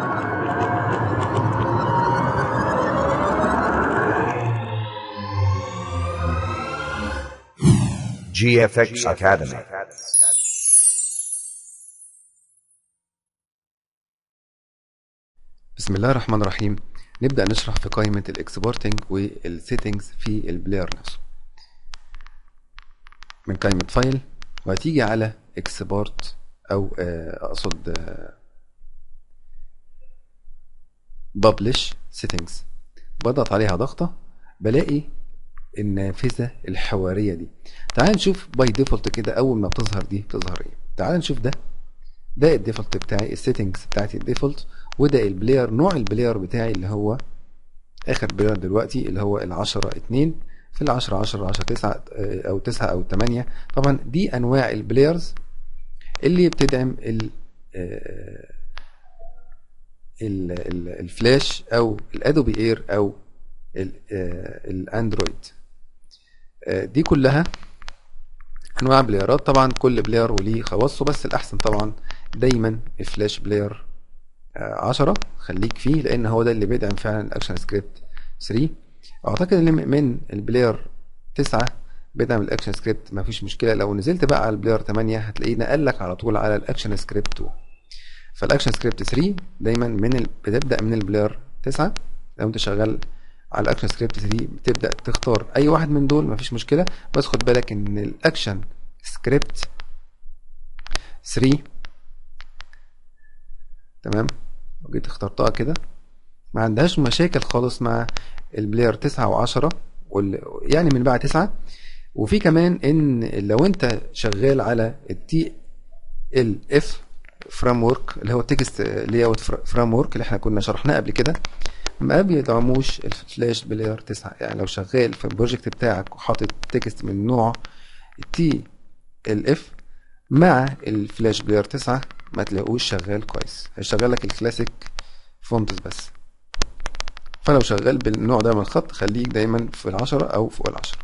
GFX Academy. بسم الله الرحمن الرحيم نبدأ نشرح في قائمة الاكسبورتنج والسيتنجز في البلاير نفسه من قائمة فايل وهتيجي على اكسبورت او آه، اقصد ببلش سيتنجز بضغط عليها ضغطة بلاقي النافذة الحوارية دي تعال نشوف باي ديفولت كده اول ما بتظهر دي بتظهر ايه تعال نشوف ده ده الديفولت بتاعي السيتنجز بتاعتي الديفولت وده البلاير نوع البلاير بتاعي اللي هو اخر بلاير دلوقتي اللي هو ال 10 2 في ال 10 10 10 9 آه، او 9 او 8 طبعا دي انواع البلايرز اللي بتدعم ال آه، ال- ال- الفلاش او الادوبي اير او ال- آه، الاندرويد آه، دي كلها انواع بلايرات طبعا كل بلاير وليه خواصه بس الاحسن طبعا دايما الفلاش بلاير 10 خليك فيه لان هو ده اللي بيدعم فعلا الاكشن سكريبت 3 اعتقد ان من البلاير 9 بيدعم الاكشن سكريبت ما فيش مشكله لو نزلت بقى على البلاير 8 هتلاقيه نقلك على طول على الاكشن سكريبت 2 فالاكشن سكريبت 3 دايما من ال... بتبدا من البلاير 9 لو انت شغال على الاكشن سكريبت 3 بتبدا تختار اي واحد من دول مفيش مشكله بس خد بالك ان الاكشن سكريبت 3 تمام لو جيت اخترتها كده ما عندهاش مشاكل خالص مع البلاير 9 و10 وال... يعني من بعد 9 وفي كمان ان لو انت شغال على التي ال اف فريم ورك اللي هو التكست لاي اوت فريم ورك اللي احنا كنا شرحناه قبل كده ما بيدعموش الفلاش بلاير 9 يعني لو شغال في البروجكت بتاعك وحاطط تكست من نوع تي ال اف مع الفلاش بلاير 9 ما تلاقوش شغال كويس هيشغل لك الكلاسيك فونتس بس فلو شغال بالنوع ده من الخط خليك دايما في العشرة او فوق العشرة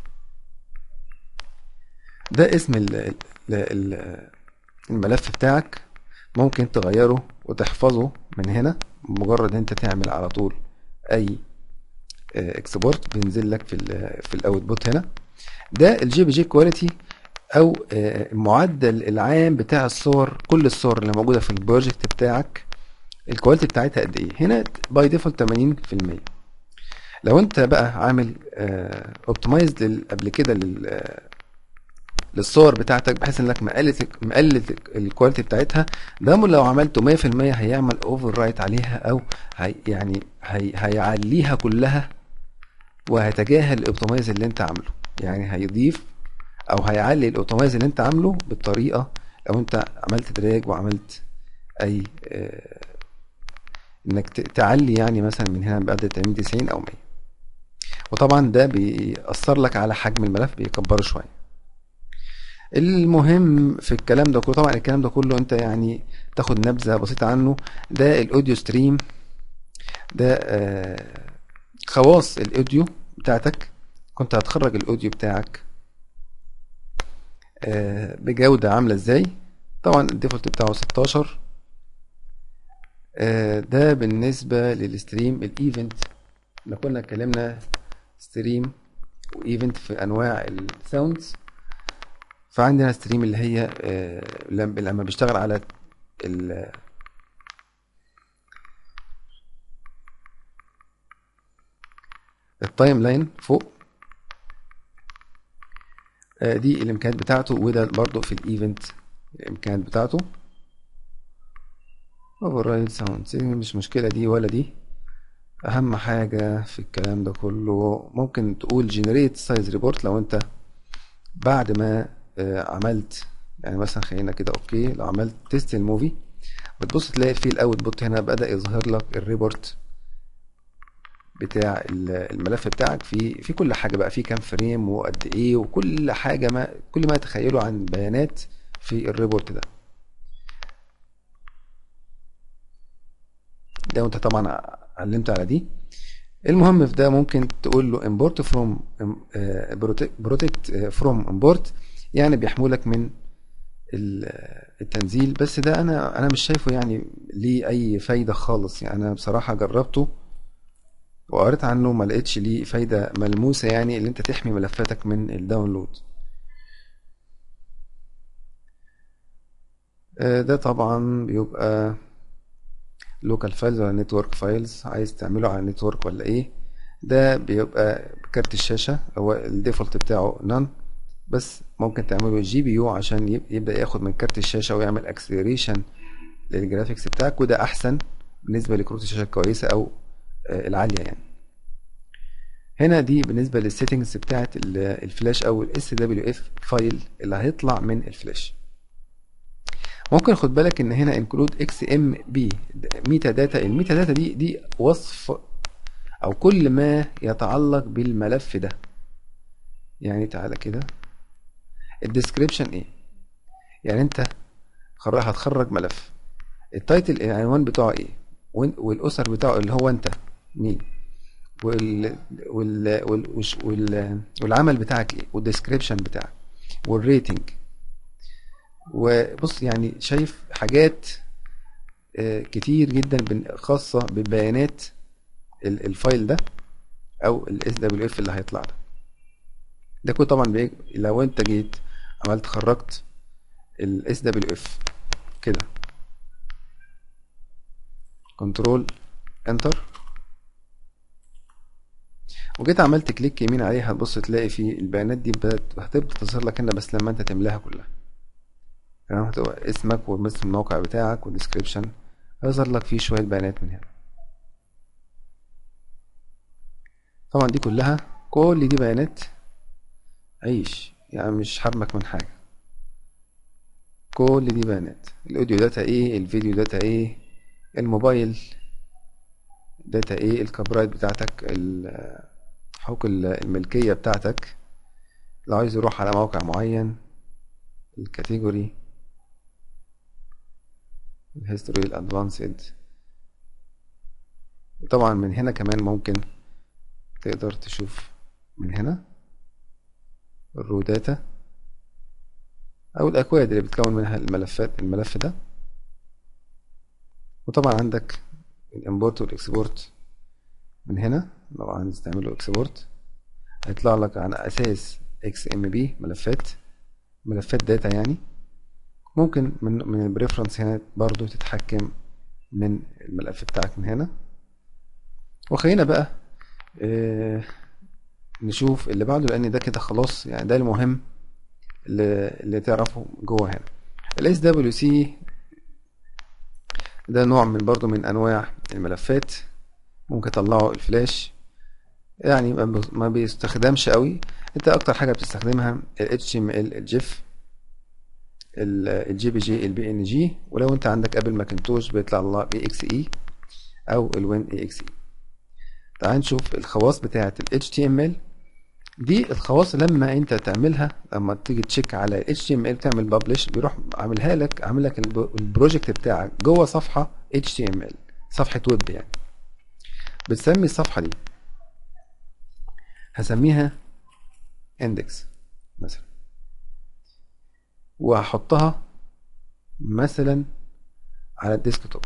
ده اسم ال ال ال الملف بتاعك ممكن تغيره وتحفظه من هنا مجرد انت تعمل على طول اي اكسبورت بينزل لك في ال في الاوتبوت هنا ده الجي بي جي كواليتي او آه، المعدل العام بتاع الصور كل الصور اللي موجوده في البروجكت بتاعك الكواليتي بتاعتها قد ايه هنا باي ديفولت 80% لو انت بقى عامل اوبتمايز قبل كده لل آه، للصور بتاعتك بحيث انك مقلل مقلل الكواليتي بتاعتها ده لو عملته 100% هيعمل اوفر رايت عليها او هي يعني هي هيعليها كلها وهيتجاهل الاوبتمايز اللي انت عامله يعني هيضيف او هيعلي الاوتومايز اللي انت عامله بالطريقه لو انت عملت دراج وعملت اي آه، انك ت- تعلي يعني مثلا من هنا بعد 80 90 او 100 وطبعا ده بيأثر لك على حجم الملف بيكبره شويه المهم في الكلام ده كله طبعا الكلام ده كله انت يعني تاخد نبذه بسيطه عنه ده الاوديو ستريم ده آه، خواص الاوديو بتاعتك كنت هتخرج الاوديو بتاعك آه، بجودة عاملة ازاي طبعا الديفولت بتاعه 16 آه، ده بالنسبة للستريم الايفنت احنا كنا اتكلمنا ستريم وايفنت في انواع الساوندز فعندنا ستريم اللي هي آه، لما لما بيشتغل على ال التايم لاين فوق آه، دي الامكانيات بتاعته وده برضو في الايفنت الامكانيات بتاعته اوفررايد ساوند مش مشكلة دي ولا دي اهم حاجة في الكلام ده كله ممكن تقول جنريت سايز ريبورت لو انت بعد ما آه، عملت يعني مثلا خلينا كده اوكي لو عملت تيست الموفي بتبص تلاقي فيه الاوتبوت هنا بدأ يظهر لك الريبورت بتاع ال- الملف بتاعك في في كل حاجه بقى في كام فريم وقد ايه وكل حاجه ما كل ما تخيله عن بيانات في الريبورت ده ده وانت طبعا علمت على دي المهم في ده ممكن تقول له import from آه، protect protect، آه، from import يعني بيحملك من ال- التنزيل بس ده انا انا مش شايفه يعني ليه اي فايده خالص يعني انا بصراحه جربته وقريت عنه ما لقيتش ليه فايده ملموسه يعني اللي انت تحمي ملفاتك من الداونلود آه، ده طبعا بيبقى لوكال فايلز ولا نتورك فايلز عايز تعمله على نتورك ولا ايه ده بيبقى كارت الشاشة هو الديفولت بتاعه نان بس ممكن تعمله جي بي يو عشان يب- يبدأ ياخد من كارت الشاشة ويعمل اكسلريشن للجرافيكس بتاعك وده احسن بالنسبة لكروت الشاشة الكويسة او آه، العالية يعني هنا دي بالنسبة للسيتنجز بتاعت ال- الفلاش او الاس دبليو اف فايل اللي هيطلع من الفلاش ممكن خد بالك ان هنا انكلود اكس ام بي ميتا داتا الميتا داتا دي دي وصف او كل ما يتعلق بالملف ده يعني تعالى كده الديسكريبشن ايه يعني انت خر- هتخرج ملف التايتل العنوان بتاعه ايه وإن- والاسر بتاعه اللي هو انت مين وال وال وال وش- وال والعمل بتاعك ايه والديسكريبشن بتاعك والريتنج وبص يعني شايف حاجات آه، كتير جدا بن- خاصة ببيانات ال- الفايل ده او الاس دبليو اف اللي هيطلع ده ده كله طبعا بيج... لو انت جيت عملت خرجت الاس دبليو اف كده كنترول انتر وجيت عملت كليك يمين عليها هتبص تلاقي في البيانات دي بدأت هتبدأ تظهر لك هنا بس لما انت تملاها كلها تمام هتبقى اسمك واسم الموقع بتاعك والديسكريبشن هيظهر لك فيه شوية بيانات من هنا طبعا دي كلها كل دي بيانات عيش يعني مش حرمك من حاجة كل دي بيانات الاوديو داتا ايه الفيديو داتا ايه الموبايل داتا ايه الكوبرايت بتاعتك ال- حقوق ال- الملكية بتاعتك لو عايز يروح على موقع معين الكاتيجوري الهيستوري الادفانسد وطبعا من هنا كمان ممكن تقدر تشوف من هنا الرو داتا او الاكواد اللي بتكون منها الملفات الملف ده وطبعا عندك الامبورت والاكسبورت من هنا لو عايز تعمله اكسبورت هيطلع لك على اساس اكس ام بي ملفات ملفات داتا يعني ممكن من من البريفرنس هنا برضو تتحكم من الملف بتاعك من هنا وخلينا بقى آه نشوف اللي بعده لان ده كده خلاص يعني ده المهم اللي, اللي تعرفه جوه هنا الاس دبليو سي ده نوع من برضو من انواع الملفات ممكن تطلعه الفلاش يعني ما بي- ما بيستخدمش قوي انت اكتر حاجه بتستخدمها ال HTML الجيف الجي بي جي البي ان جي ولو انت عندك ابل ماكنتوش بيطلع الله بي اكس اي او الوين اي اكس اي تعال نشوف الخواص بتاعه ال HTML دي الخواص لما انت تعملها لما تيجي تشيك على ال HTML تعمل ببلش بيروح عاملها لك عامل لك الب- البروجكت بتاعك جوه صفحه HTML صفحه ويب يعني بتسمي الصفحه دي هسميها index مثلا وهحطها مثلا على الديسكتوب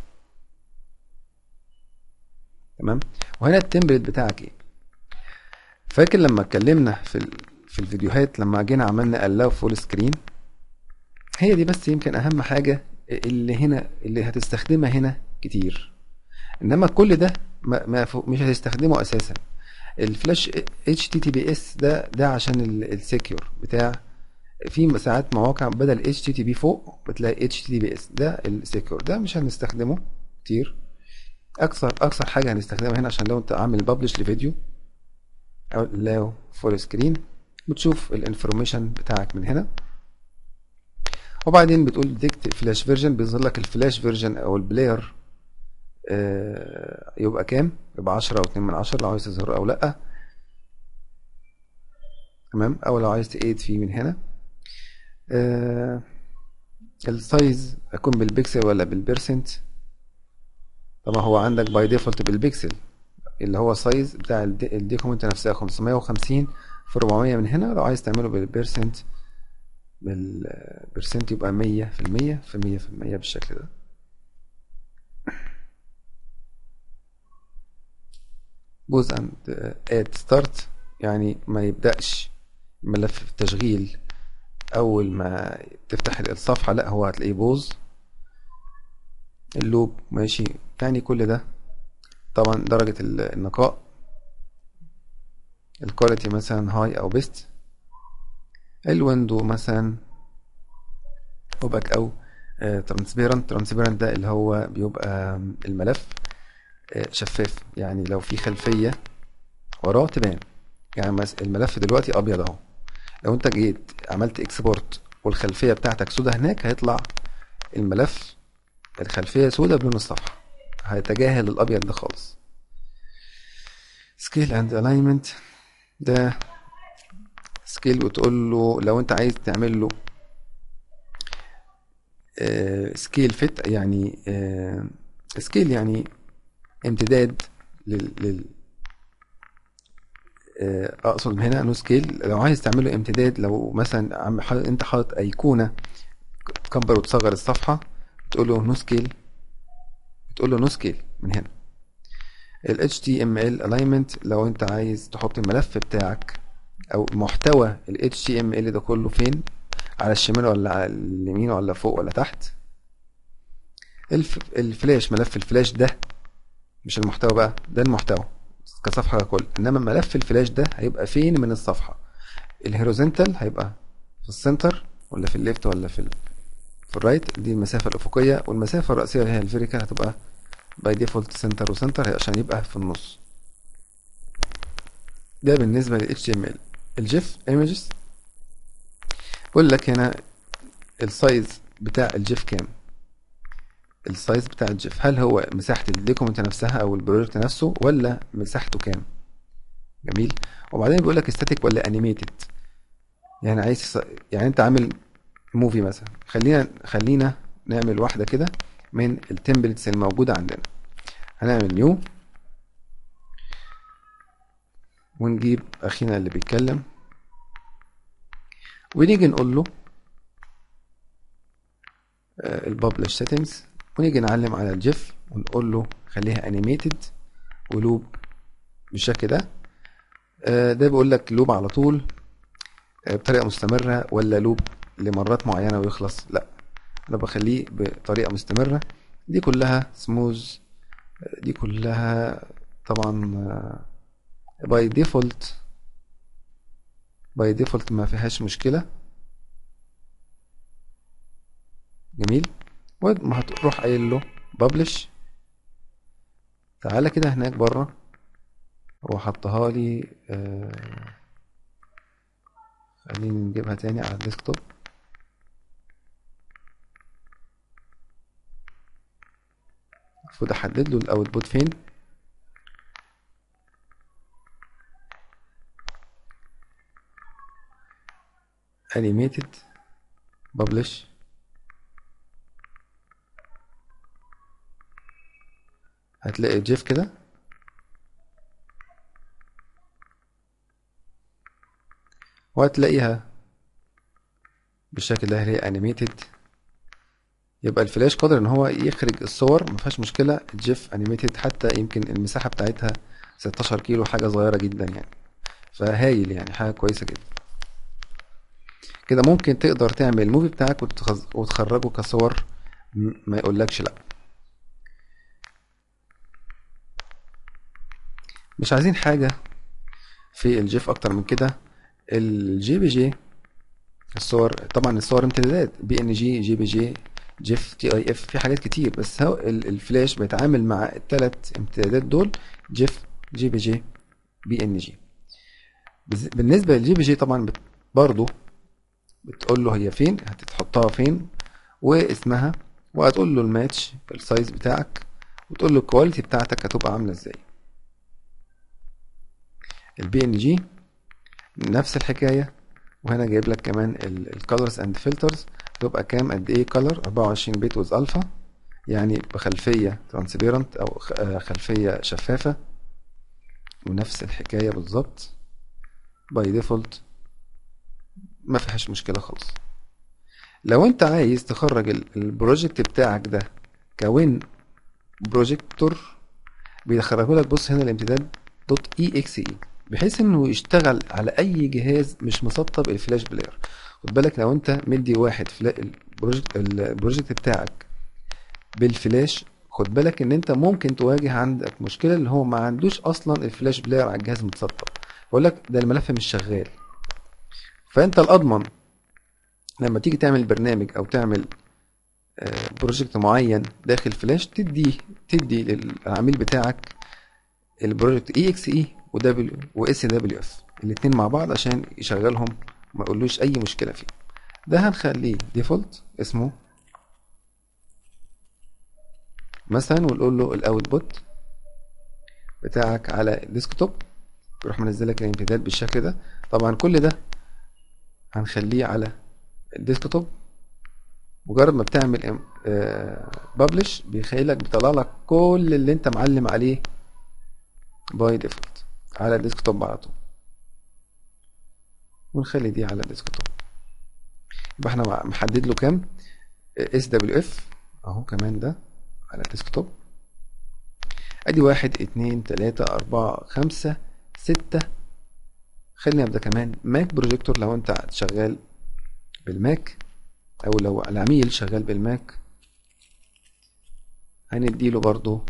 تمام وهنا التمبلت بتاعك ايه فاكر لما اتكلمنا في ال... في الفيديوهات لما جينا عملنا allow فول سكرين هي دي بس يمكن اهم حاجة اللي هنا اللي هتستخدمها هنا كتير انما كل ده ما ما فوق- مش هتستخدمه اساسا الفلاش HTTPS ده ده عشان السكيور بتاع في ساعات مواقع بدل HTTP فوق بتلاقي HTTPS ده السكيور ده مش هنستخدمه كتير اكثر اكثر حاجه هنستخدمها هنا عشان لو انت عامل ببلش لفيديو او لو فول سكرين بتشوف الانفورميشن بتاعك من هنا وبعدين بتقول ديكت فلاش فيرجن بيظهر لك الفلاش فيرجن او البلاير آه، يبقى كام يبقى 10 او 2 من 10 لو عايز تظهره او لا تمام او لو عايز تقيد فيه من هنا آه، السايز يكون بالبكسل ولا بالبرسنت طبعا هو عندك باي ديفولت بالبكسل اللي هو سايز بتاع الدي- الديكومنت نفسها 550 في 400 من هنا لو عايز تعمله بالبرسنت بالبرسنت يبقى مية في المية في مية في المية بالشكل ده بوز اند اد ستارت يعني ما يبدأش ملف التشغيل اول ما تفتح الصفحة لا هو هتلاقيه بوز اللوب ماشي يعني كل ده طبعا درجة النقاء الكواليتي مثلا هاي او بيست الويندو مثلا اوباك او ترانسبيرنت ترانسبيرنت ده اللي هو بيبقى الملف آه، شفاف يعني لو في خلفية وراه تبان يعني الملف دلوقتي ابيض اهو لو انت جيت عملت اكسبورت والخلفية بتاعتك سودا هناك هيطلع الملف الخلفية سودا بلون الصفحة هيتجاهل الابيض ده خالص سكيل اند الاينمنت ده سكيل وتقول له لو انت عايز تعمل له سكيل فيت يعني سكيل يعني امتداد لل, لل آه، اقصد هنا نو سكيل لو عايز تعمله امتداد لو مثلا عم انت حاطط ايقونه تكبر وتصغر الصفحه تقول له نو سكيل تقول له نو سكيل من هنا ال HTML alignment لو انت عايز تحط الملف بتاعك او محتوى ال HTML ده كله فين على الشمال ولا على اليمين ولا فوق ولا تحت الف... الفلاش ملف الفلاش ده مش المحتوى بقى ده المحتوى كصفحة ككل انما ملف الفلاش ده هيبقى فين من الصفحة الهوريزونتال هيبقى في السنتر ولا في الليفت ولا في ال... في الرايت دي المسافة الأفقية والمسافة الرئيسية اللي هي الفيريكال هتبقى باي ديفولت سنتر وسنتر عشان يبقى في النص ده بالنسبة لل HTML الجيف ايمجز بقول لك هنا السايز بتاع الجيف كام السايز بتاع الجيف هل هو مساحة الديكومنت نفسها او البروجكت نفسه ولا مساحته كام جميل وبعدين بيقول لك ستاتيك ولا انيميتد يعني عايز يعني انت عامل موفي مثلا خلينا خلينا نعمل واحدة كده من التمبلتس الموجودة عندنا هنعمل نيو ونجيب اخينا اللي بيتكلم ونيجي نقول له الببلش سيتنجز ونيجي نعلم على الجيف ونقول له خليها انيميتد ولوب بالشكل ده آه، ده بيقول لك لوب على طول آه، بطريقه مستمره ولا لوب لمرات معينه ويخلص لا انا بخليه بطريقه مستمره دي كلها سموز دي كلها طبعا باي ديفولت باي ديفولت ما فيهاش مشكله جميل وما هتروح قايل له ببلش تعالى كده هناك بره هو حطها لي آه خلينا نجيبها تاني على الديسكتوب المفروض احدد له الاوتبوت فين animated publish هتلاقي جيف كده وهتلاقيها بالشكل ده هي انيميتد يبقى الفلاش قادر ان هو يخرج الصور ما فيهاش مشكله الجيف انيميتد حتى يمكن المساحه بتاعتها 16 كيلو حاجه صغيره جدا يعني فهايل يعني حاجه كويسه جدا كده ممكن تقدر تعمل الموفي بتاعك وتخرجه كصور ما يقولكش لا مش عايزين حاجة في الجيف اكتر من كده الجي بي جي الصور طبعا الصور امتدادات بي ان جي جي بي جي جيف تي اي اف في حاجات كتير بس هو الفلاش بيتعامل مع الثلاث امتدادات دول جيف جي بي جي بي ان جي بالنسبة للجي بي جي طبعا برضو بتقول له هي فين هتتحطها فين واسمها وهتقول له الماتش السايز بتاعك وتقول له الكواليتي بتاعتك هتبقى عامله ازاي البي ان جي نفس الحكايه وهنا جايب لك كمان الكالرز اند فلترز تبقى كام قد ايه كلر 24 بيت ويز الفا يعني بخلفيه ترانسبيرنت او خلفيه شفافه ونفس الحكايه بالظبط باي ديفولت ما فيهاش مشكله خالص لو انت عايز تخرج ال- البروجكت بتاعك ده كوين بروجيكتور بيخرجه لك بص هنا الامتداد دوت اي اكس اي بحيث انه يشتغل على اي جهاز مش مسطب الفلاش بلاير خد بالك لو انت مدي واحد فلا البروجكت البروجكت بتاعك بالفلاش خد بالك ان انت ممكن تواجه عندك مشكله اللي هو ما عندوش اصلا الفلاش بلاير على الجهاز متسطب يقول لك ده الملف مش شغال فانت الاضمن لما تيجي تعمل برنامج او تعمل آه، بروجكت معين داخل فلاش تدي تدي للعميل بتاعك البروجكت اي اكس اي ودبليو واس دبليو اف الاثنين مع بعض عشان يشغلهم ما يقولوش اي مشكله فيه ده هنخليه ديفولت اسمه مثلا ونقول له الاوتبوت بتاعك على الديسكتوب يروح منزل لك الامتداد بالشكل ده طبعا كل ده هنخليه على الديسكتوب مجرد ما بتعمل ببلش بيخيلك بيطلع لك كل اللي انت معلم عليه باي ديفولت على الديسكتوب على طول ونخلي دي على الديسكتوب يبقى احنا مع- محدد له كام اس دبليو اف اهو كمان ده على الديسكتوب ادي واحد اتنين تلاتة اربعة خمسة ستة خلينا نبدأ كمان ماك بروجيكتور لو انت شغال بالماك او لو العميل شغال بالماك هنديله برضو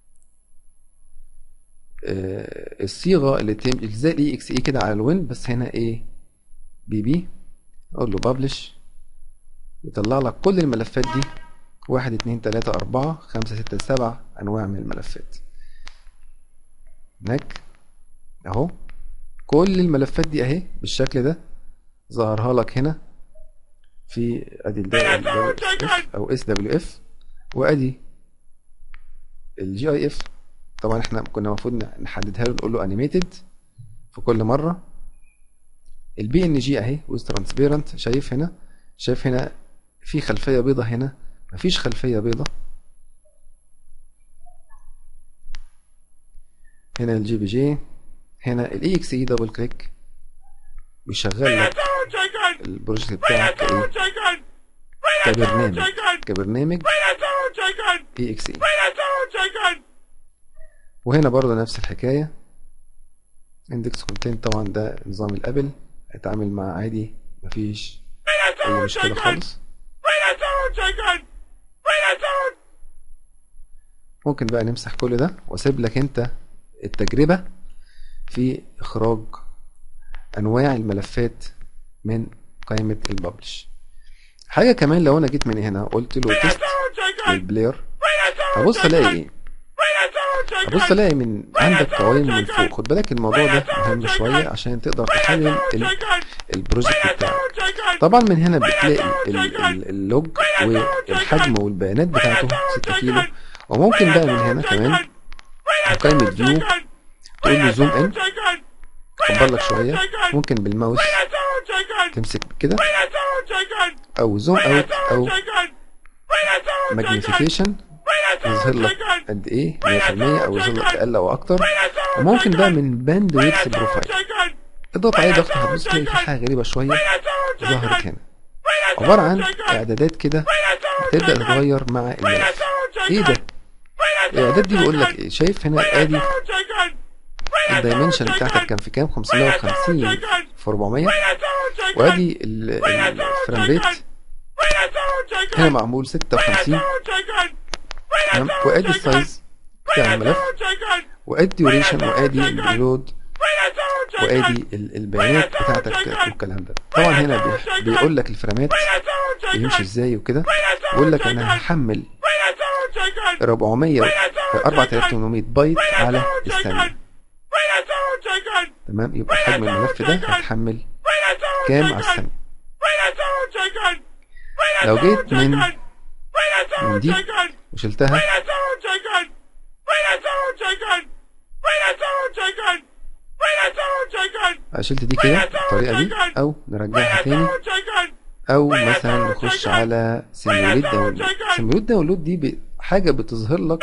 آه، الصيغة اللي تم زي الاي اكس اي كده على الوين بس هنا ايه بي بي اقول له ببلش يطلع لك كل الملفات دي واحد اتنين تلاتة اربعة خمسة ستة سبع انواع من الملفات هناك اهو كل الملفات دي اهي بالشكل ده ظهرها لك هنا في ادي ال او اس دبليو اف وادي الجي اي اف طبعا احنا كنا المفروض نحددها له نقول له انيميتد في كل مره البي ان جي اهي ويز ترانسبيرنت شايف هنا شايف هنا في خلفيه بيضه هنا مفيش خلفيه بيضه هنا الجي بي جي هنا الاي اكس اي دبل كليك بيشغل لك البروجكت بتاعك كايه كبرنامج كبرنامج اي اكس اي وهنا برضه نفس الحكايه اندكس كونتنت طبعا ده نظام الابل هيتعامل مع عادي مفيش اي مشكله خالص ممكن بقى نمسح كل ده واسيب لك انت التجربه في اخراج انواع الملفات من قائمه الببلش حاجه كمان لو انا جيت من هنا قلت له تيست للبلاير هبص الاقي ايه هبص الاقي من عندك قوائم من فوق خد بالك الموضوع ده مهم شويه عشان تقدر تحلل ال- البروجكت بتاعك طبعا من هنا بتلاقي ال- ال- اللوج والحجم والبيانات بتاعته 6 كيلو وممكن بقى من هنا كمان في قائمه فيو تقول له زوم ان كبر لك شويه ممكن بالماوس تمسك كده او زوم اوت او ماجنيفيكيشن يظهر لك قد ايه 100% او يظهر لك اقل او اكتر وممكن بقى من باند ويتس بروفايل اضغط عليه ضغط هتبص تلاقي في حاجه غريبه شويه ظهرت هنا عباره عن اعدادات كده بتبدا تتغير مع الملف ايه ده الاعداد دي بيقول لك ايه شايف هنا ادي الدايمنشن بتاعتك كان في كام 550 في 400 وادي ال- ال- الفريم ريت هنا معمول 56 تمام وادي السايز بتاع الملف وادي الديوريشن وادي الريلود وادي ال- البيانات بتاعتك والكلام ده طبعا هنا بيح- بيقول لك الفريمات يمشي ازاي وكده بيقول لك انا هحمل 400 4800 بايت على الثانيه تمام يبقى حجم الملف ده هيتحمل كام على الثانيه لو جيت من من دي وشلتها شلت دي كده بالطريقه دي او نرجعها تاني او مثلا نخش على سيميوليت داونلود سيميوليت داونلود دي ب- حاجه بتظهر لك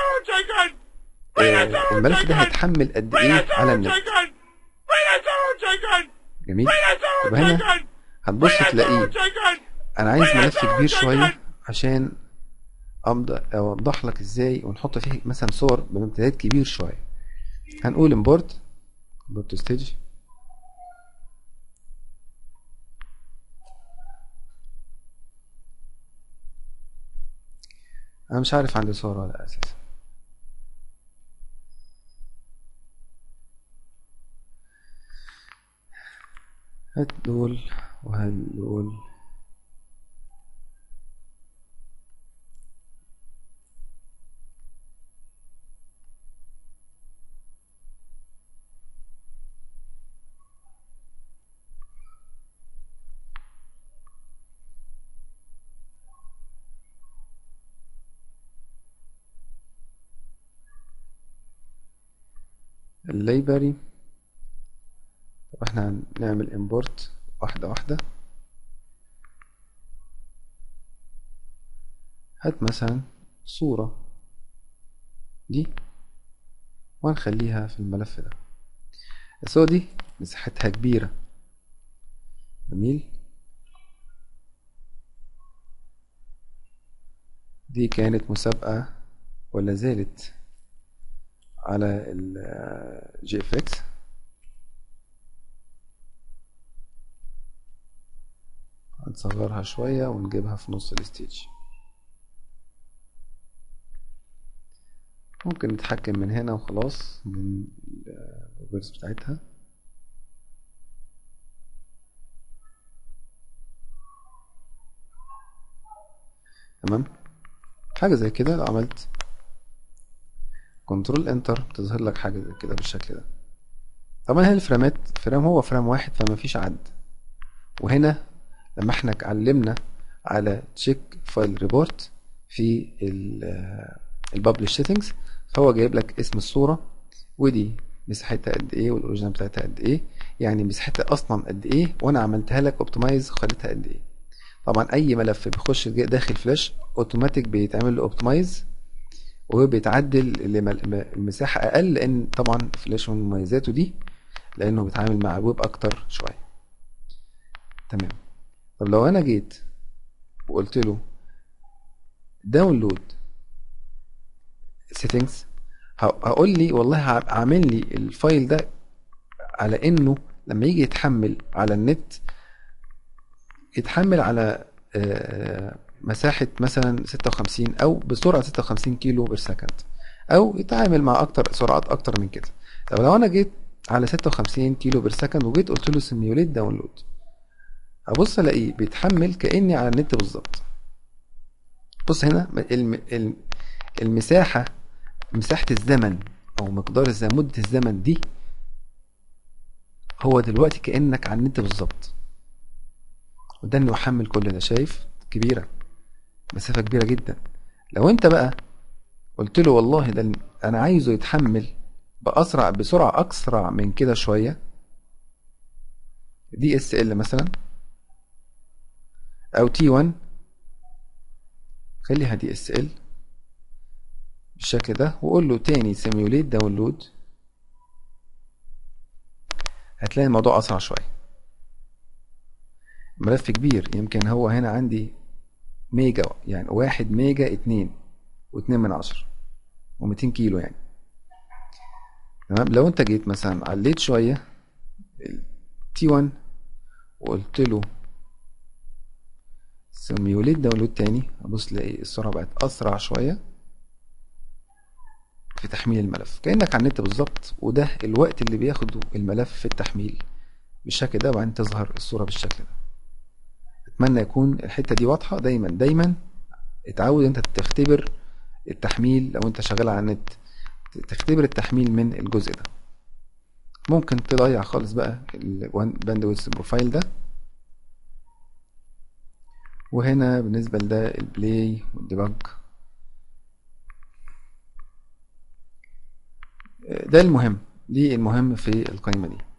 آه، الملف ده هيتحمل قد ايه على النت جميل يبقى هنا هتبص تلاقيه انا عايز ملف كبير شويه عشان أمض- اوضح لك ازاي ونحط فيه مثلا صور بامتداد كبير شويه هنقول import import stage انا مش عارف عندي صور ولا لا اساسا هات دول وهات دول اللايبرري طب احنا هنعمل import واحدة واحدة هات مثلا صورة دي وهنخليها في الملف ده الصورة دي مساحتها كبيرة جميل دي كانت مسابقة ولا زالت على ال جي اف اكس هنصغرها شوية ونجيبها في نص الستيج ممكن نتحكم من هنا وخلاص من البروبرتيز بتاعتها تمام حاجة زي كده لو عملت كنترول انتر بتظهر لك حاجة زي كده بالشكل ده طبعا هي الفريمات فريم هو فريم واحد فما فيش عد وهنا لما احنا علمنا على تشيك فايل ريبورت في الببلش سيتنجز فهو جايب لك اسم الصورة ودي مساحتها قد ايه والاوريجينال بتاعتها قد ايه يعني مساحتها اصلا قد ايه وانا عملتها لك اوبتمايز وخليتها قد ايه طبعا اي ملف بيخش داخل فلاش اوتوماتيك بيتعمل له اوبتمايز وبيتعدل لم- المساحة اقل لان طبعا فلاش من مميزاته دي لانه بيتعامل مع الويب اكتر شوية تمام طب لو انا جيت وقلت له داونلود سيتنجز هقول لي والله ع- عامل لي الفايل ده على انه لما يجي يتحمل على النت يتحمل على آه، مساحة مثلا 56 او بسرعة 56 كيلو بير سكند او يتعامل مع اكتر سرعات اكتر من كده طب لو انا جيت على 56 كيلو بير سكند وجيت قلت له سيميوليت داونلود هبص الاقيه بيتحمل كاني على النت بالظبط بص هنا الم- الم- المساحة مساحة الزمن او مقدار الزمن مدة الزمن دي هو دلوقتي كأنك على النت بالظبط وده انه يحمل كل ده شايف كبيرة مسافة كبيرة جدا لو انت بقى قلت له والله ده انا عايزه يتحمل بأسرع بسرعة أسرع من كده شوية دي اس ال مثلا أو تي 1 خليها دي اس ال بالشكل ده وقول له تاني سيميوليت داونلود هتلاقي الموضوع أسرع شوية ملف كبير يمكن هو هنا عندي ميجا يعني واحد ميجا اتنين واتنين من عشرة ومتين كيلو يعني تمام لو انت جيت مثلا عليت شوية تي 1 وقلت له سيميوليت داونلود تاني ابص تلاقي السرعة بقت اسرع شوية في تحميل الملف كأنك على النت بالظبط وده الوقت اللي بياخده الملف في التحميل بالشكل ده وبعدين تظهر الصورة بالشكل ده اتمنى يكون الحتة دي واضحة دايما دايما اتعود انت تختبر التحميل لو انت شغال على النت تختبر التحميل من الجزء ده ممكن تضيع خالص بقى الباندويث بروفايل ده وهنا بالنسبة لده البلاي والديباج ده المهم دي المهم في القائمة دي